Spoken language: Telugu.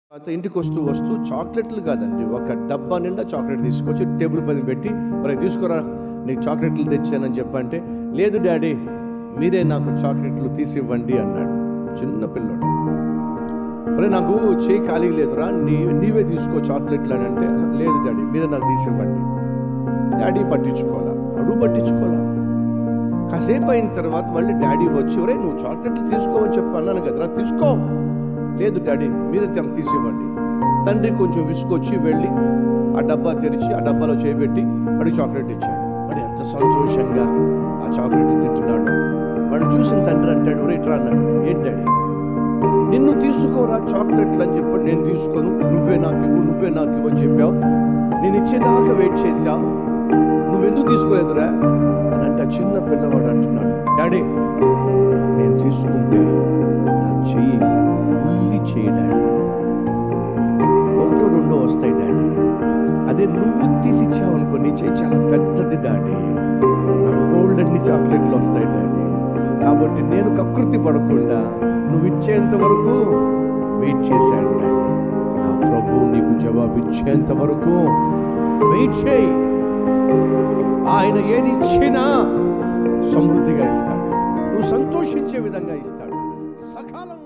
తర్వాత ఇంటికి వస్తూ వస్తూ చాక్లెట్లు కాదండి ఒక డబ్బా నిండా చాక్లెట్ తీసుకొచ్చి టేబుల్ పైన పెట్టి మరి తీసుకురా నీకు చాక్లెట్లు తెచ్చానని చెప్పంటే లేదు డాడీ మీరే నాకు చాక్లెట్లు తీసివ్వండి అన్నాడు చిన్న పిల్లోడు మరి నాకు చేయి ఖాళీ లేదురా నీ నీవే తీసుకో చాక్లెట్లు అని అంటే లేదు డాడీ మీరే నాకు తీసివ్వండి డాడీ పట్టించుకోవాలా అడుగు పట్టించుకోవాలా కాసేపు అయిన తర్వాత మళ్ళీ డాడీ వచ్చి ఒరే నువ్వు చాక్లెట్లు తీసుకోవని చెప్పి అన్నాను కదరా తీసుకో లేదు డాడీ మీరే తనకు తీసివ్వండి తండ్రి కొంచెం విసుకొచ్చి వెళ్ళి ఆ డబ్బా తెరిచి ఆ డబ్బాలో చేయబెట్టి వాడికి చాక్లెట్ ఇచ్చాడు వాడు ఎంత సంతోషంగా ఆ చాక్లెట్లు తింటున్నాడు వాడిని చూసిన తండ్రి అంటాడు ఒరే ఇట్రా అన్నాడు ఏంటి డాడీ నిన్ను తీసుకోరా చాక్లెట్లు అని చెప్పి నేను తీసుకోను నువ్వే నాకు ఇవ్వు నువ్వే నాకు ఇవ్వు అని చెప్పావు నేను ఇచ్చేదాకా వెయిట్ చేశావు నువ్వెందుకు తీసుకోలేదురా అని అంటే ఆ చిన్న పిల్లవాడు అంటున్నాడు డాడీ నేను తీసుకుంటే నా చెయ్యి బుల్లి చెయ్యి డాడీ ఒకటో రెండో వస్తాయి డాడీ అదే నువ్వు తీసిచ్చావు అనుకో నీ చెయ్యి చాలా పెద్దది డాడీ నాకు బోల్డ్ అన్ని చాక్లెట్లు వస్తాయి డాడీ కాబట్టి నేను కకృతి పడకుండా నువ్వు ఇచ్చేంత వరకు వెయిట్ చేశాను డాడీ నా ప్రభు నీకు జవాబు ఇచ్చేంత వరకు వెయిట్ చేయి ఆయన ఏది ఇచ్చినా సమృద్ధిగా ఇస్తాడు నువ్వు సంతోషించే విధంగా ఇస్తాడు సకాలం